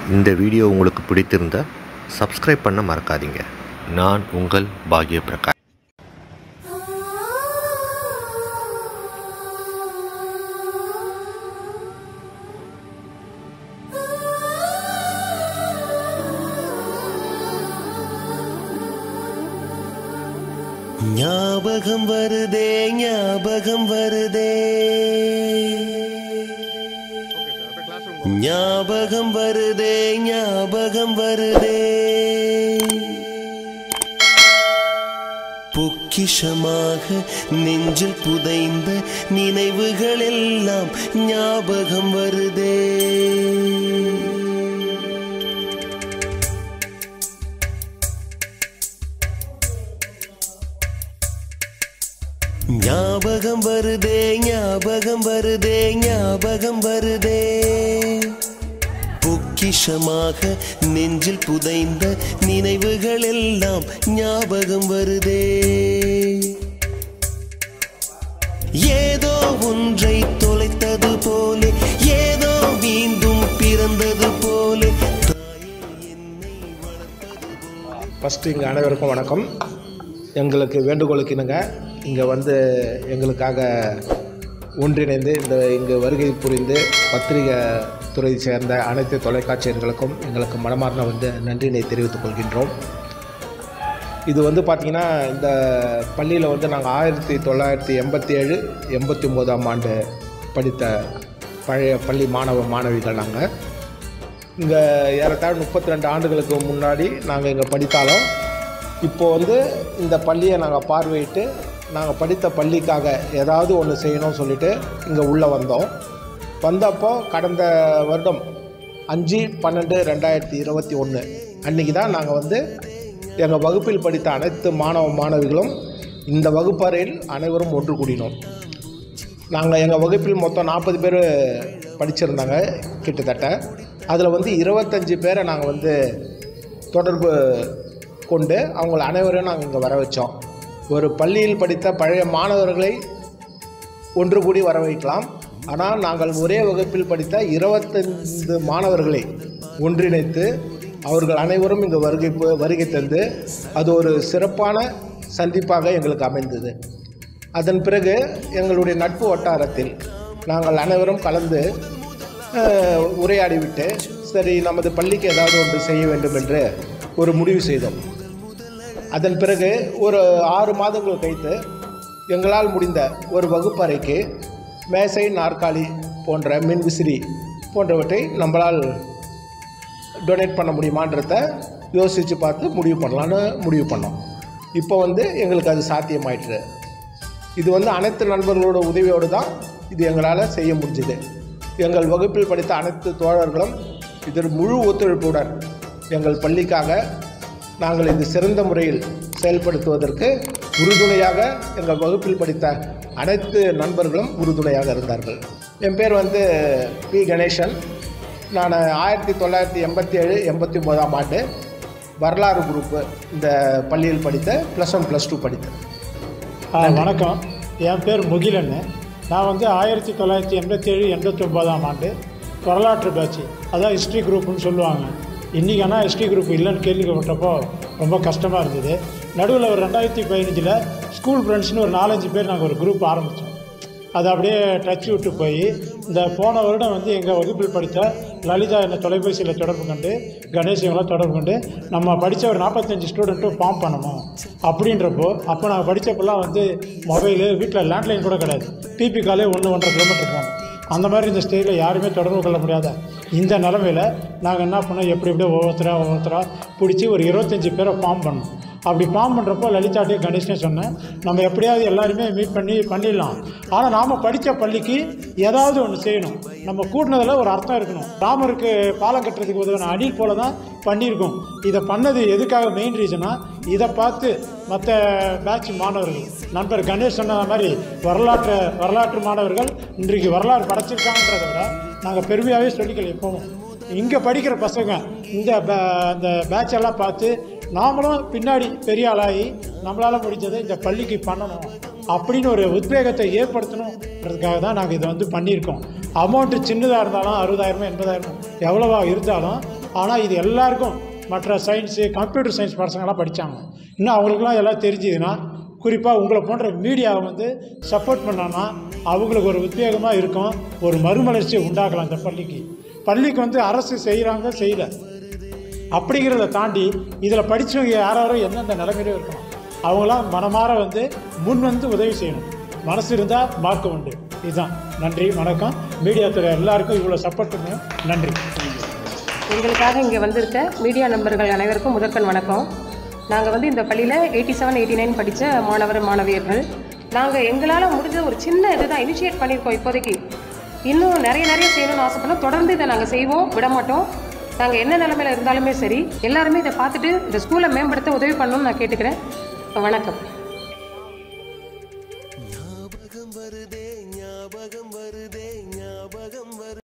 இந்த வீடியோ உங்களுக்கு பிடித்திருந்தா சப்ஸ்கிரைப் பண்ண மறக்காதீங்க நான் உங்கள் பாக்ய பிரகாஷ் ஞாபகம் வருதே ஞாபகம் வருதே ஞாபகம் வருதே ஞாபகம் வருதே பொக்கிஷமாக நெஞ்சில் புதைந்த நினைவுகள் எல்லாம் ஞாபகம் வருதே ஞாபகம் வருதே ஞாபகம் வருதே ஞாபகம் வருதே பொக்கிஷமாக நெஞ்சில் புதைந்த நினைவுகள் எல்லாம் ஞாபகம் வருதே ஏதோ ஒன்றை தொலைத்தது போலே ஏதோ மீண்டும் பிறந்தது போலே தாயே என்னை வளர்த்தது போலே ஃபஸ்ட்டு இங்கே அனைவருக்கும் வணக்கம் எங்களுக்கு வேண்டுகோளுக்கு இணங்க இங்கே வந்து எங்களுக்காக ஒன்றிணைந்து இந்த இங்கு வருகை புரிந்து பத்திரிகை துறை சேர்ந்த அனைத்து தொலைக்காட்சியர்களுக்கும் எங்களுக்கு மனமார்ந்த வந்து நன்றினை தெரிவித்துக் கொள்கின்றோம் இது வந்து பார்த்திங்கன்னா இந்த பள்ளியில் வந்து நாங்கள் ஆயிரத்தி தொள்ளாயிரத்தி எண்பத்தி ஏழு எண்பத்தி ஒம்போதாம் ஆண்டு படித்த பழைய பள்ளி மாணவ மாணவிகள் நாங்கள் இங்கே ஏறத்தாழ முப்பத்தி ரெண்டு ஆண்டுகளுக்கு முன்னாடி நாங்கள் இங்கே படித்தாலும் இப்போ வந்து இந்த பள்ளியை நாங்கள் பார்வையிட்டு நாங்கள் படித்த பள்ளிக்காக ஏதாவது ஒன்று செய்யணும்னு சொல்லிட்டு இங்கே உள்ளே வந்தோம் வந்தப்போ கடந்த வருடம் அஞ்சு பன்னெண்டு ரெண்டாயிரத்தி இருபத்தி ஒன்று அன்றைக்கி தான் நாங்கள் வந்து எங்கள் வகுப்பில் படித்த அனைத்து மாணவ மாணவிகளும் இந்த வகுப்பறையில் அனைவரும் ஒன்று கூடினோம் நாங்கள் எங்கள் வகுப்பில் மொத்தம் நாற்பது பேர் படிச்சிருந்தாங்க கிட்டத்தட்ட அதில் வந்து இருபத்தஞ்சி பேரை நாங்கள் வந்து தொடர்பு கொண்டு அவங்கள அனைவரையும் நாங்கள் இங்கே வர வச்சோம் ஒரு பள்ளியில் படித்த பழைய மாணவர்களை ஒன்று கூடி வர வைக்கலாம் ஆனால் நாங்கள் ஒரே வகுப்பில் படித்த இருபத்தைந்து மாணவர்களை ஒன்றிணைத்து அவர்கள் அனைவரும் இங்கு வருகை வருகை தந்து அது ஒரு சிறப்பான சந்திப்பாக எங்களுக்கு அமைந்தது அதன் பிறகு எங்களுடைய நட்பு வட்டாரத்தில் நாங்கள் அனைவரும் கலந்து அஹ், உரையாடிவிட்டு சரி நமது பள்ளிக்கு ஏதாவது ஒன்று செய்ய வேண்டும் என்று ஒரு முடிவு செய்தோம் அதன் பிறகு ஒரு ஆறு மாதங்கள் கழித்து எங்களால் முடிந்த ஒரு வகுப்பறைக்கு மேசை நாற்காலி போன்ற மின்விசிறி போன்றவற்றை நம்மளால் டொனேட் பண்ண முடியுமான்றத யோசித்து பார்த்து முடிவு பண்ணலான்னு முடிவு பண்ணோம் இப்போ வந்து எங்களுக்கு அது சாத்தியமாயிற்று இது வந்து அனைத்து நண்பர்களோட உதவியோடு தான் இது எங்களால் செய்ய முடிஞ்சுது எங்கள் வகுப்பில் படித்த அனைத்து தோழர்களும் இதில் முழு ஒத்துழைப்புடன் எங்கள் பள்ளிக்காக நாங்கள் இந்த சிறந்த முறையில் செயல்படுத்துவதற்கு உறுதுணையாக எங்கள் வகுப்பில் படித்த அனைத்து நண்பர்களும் உறுதுணையாக இருந்தார்கள் என் பேர் வந்து பி கணேசன் நான் ஆயிரத்தி தொள்ளாயிரத்தி எண்பத்தி ஏழு எண்பத்தி ஒம்போதாம் ஆண்டு வரலாறு குரூப்பு இந்த பள்ளியில் படித்த ப்ளஸ் ஒன் ப்ளஸ் டூ படித்தேன் ஆ, வணக்கம் என் பேர் முகிலன் நான் வந்து ஆயிரத்தி தொள்ளாயிரத்தி எண்பத்தி ஏழு எண்பத்தி ஒன்பதாம் ஆண்டு வரலாற்று பேட்ச் அதான் ஹிஸ்ட்ரி குரூப்னு சொல்லுவாங்க இன்றைக்கி ஆனால் ஹிஸ்ட்ரி குரூப் இல்லைன்னு கேள்விப்பட்டப்போ ரொம்ப கஷ்டமாக இருந்தது நடுவில் ஒரு ரெண்டாயிரத்தி பதினஞ்சில் ஸ்கூல் ஃப்ரெண்ட்ஸ்னு ஒரு நாலஞ்சு பேர் நாங்கள் ஒரு குரூப் ஆரம்பித்தோம் அது அப்படியே டச் விட்டு போய் இந்த போன வருடம் வந்து எங்கள் வகுப்பில் படித்த லலிதா என்னை தொலைபேசியில் தொடர்பு கொண்டு கணேஷ் இவங்களாம் தொடர்பு கொண்டு நம்ம படித்த ஒரு நாற்பத்தஞ்சு ஸ்டூடெண்ட்டும் ஃபார்ம் பண்ணணும் அப்படின்றப்போ அப்போ நான் படித்தப்பெல்லாம் வந்து மொபைலு வீட்டில் லேண்ட்லைன் கூட கிடையாது பிபி காலே ஒன்று ஒன்றரை கிலோமீட்டர் போகணும் அந்த மாதிரி இந்த ஸ்டேஜில் யாருமே தொடர்பு கொள்ள முடியாத இந்த நிலமையில் நாங்கள் என்ன பண்ணோம் எப்படி எப்படியோ ஒவ்வொருத்தராக ஒவ்வொருத்தராக பிடிச்சி ஒரு இருபத்தஞ்சி பேரை ஃபார்ம் பண்ணோம் அப்படி ஃபார்ம் பண்ணுறப்போ லலிதாட்டே கணேஷ்னே சொன்னேன் நம்ம எப்படியாவது எல்லாருமே மீட் பண்ணி பண்ணிடலாம் ஆனால் நாம் படித்த பள்ளிக்கு ஏதாவது ஒன்று செய்யணும் நம்ம கூட்டினதில் ஒரு அர்த்தம் இருக்கணும் ராமருக்கு பாலம் கட்டுறதுக்கு உதவின அணில் போல தான் பண்ணியிருக்கோம் இதை பண்ணது எதுக்காக மெயின் ரீசனாக இதை பார்த்து மற்ற பேட்ச் மாணவர்கள் நண்பர் கணேஷ் சொன்ன மாதிரி வரலாற்று வரலாற்று மாணவர்கள் இன்றைக்கு வரலாறு படைச்சிருக்காங்கன்றதை விட நாங்கள் பெருமையாகவே சொல்லிக்கல எப்பவும் இங்கே படிக்கிற பசங்க இந்த பே- அந்த பேட்ச் எல்லாம் பார்த்து நாமளும் பின்னாடி பெரிய ஆளாகி நம்மளால் முடிஞ்சதை இந்த பள்ளிக்கு பண்ணணும் அப்படின்னு ஒரு உத்வேகத்தை ஏற்படுத்தணுன்றதுக்காக தான் நாங்கள் இதை வந்து பண்ணியிருக்கோம் அமௌண்ட்டு சின்னதாக இருந்தாலும் அறுபதாயிரமோ எண்பதாயிரமோ எவ்வளவா இருந்தாலும் ஆனால் இது எல்லாருக்கும் மற்ற சயின்ஸு கம்ப்யூட்டர் சயின்ஸ் பசங்களாம் படித்தாங்க இன்னும் அவங்களுக்குலாம் எல்லாம் தெரிஞ்சுதுன்னா குறிப்பாக உங்களை போன்ற மீடியாவை வந்து சப்போர்ட் பண்ணோன்னா அவங்களுக்கு ஒரு உத்வேகமாக இருக்கும் ஒரு மறுமலர்ச்சியை உண்டாக்கலாம் இந்த பள்ளிக்கு பள்ளிக்கு வந்து அரசு செய்கிறாங்க செய்யல அப்படிங்கிறத தாண்டி இதில் படித்தவங்க யாராரும் எந்தெந்த நிலைமையிலும் இருக்கணும் அவங்களாம் மனமாற வந்து முன் வந்து உதவி செய்யணும் மனசு இருந்தால் மார்க்கம் உண்டு இதுதான் நன்றி வணக்கம் மீடியா துறை எல்லாருக்கும் இவ்வளோ சப்போர்ட் பண்ணுங்க நன்றி எங்களுக்காக இங்கே வந்திருக்க மீடியா நண்பர்கள் அனைவருக்கும் முதற்கண் வணக்கம் நாங்கள் வந்து இந்த பள்ளியில் எயிட்டி செவன் எயிட்டி நைன் படித்த மாணவர் மாணவியர்கள் நாங்கள் எங்களால் முடிஞ்ச ஒரு சின்ன இதுதான் இனிஷியேட் பண்ணியிருக்கோம் இப்போதைக்கு இன்னும் நிறைய நிறைய செய்யணும்னு ஆசைப்பட்டோம் தொடர்ந்து இதை நாங்கள் செய்வோம் விட மாட்டோம் நாங்கள் என்ன நிலமையில இருந்தாலுமே சரி எல்லாருமே இதை பார்த்துட்டு இந்த ஸ்கூலை மேம்படுத்த உதவி பண்ணணும்னு நான் கேட்டுக்கிறேன் வணக்கம் ஞாபகம் வருதே ஞாபகம் வருதே ஞாபகம்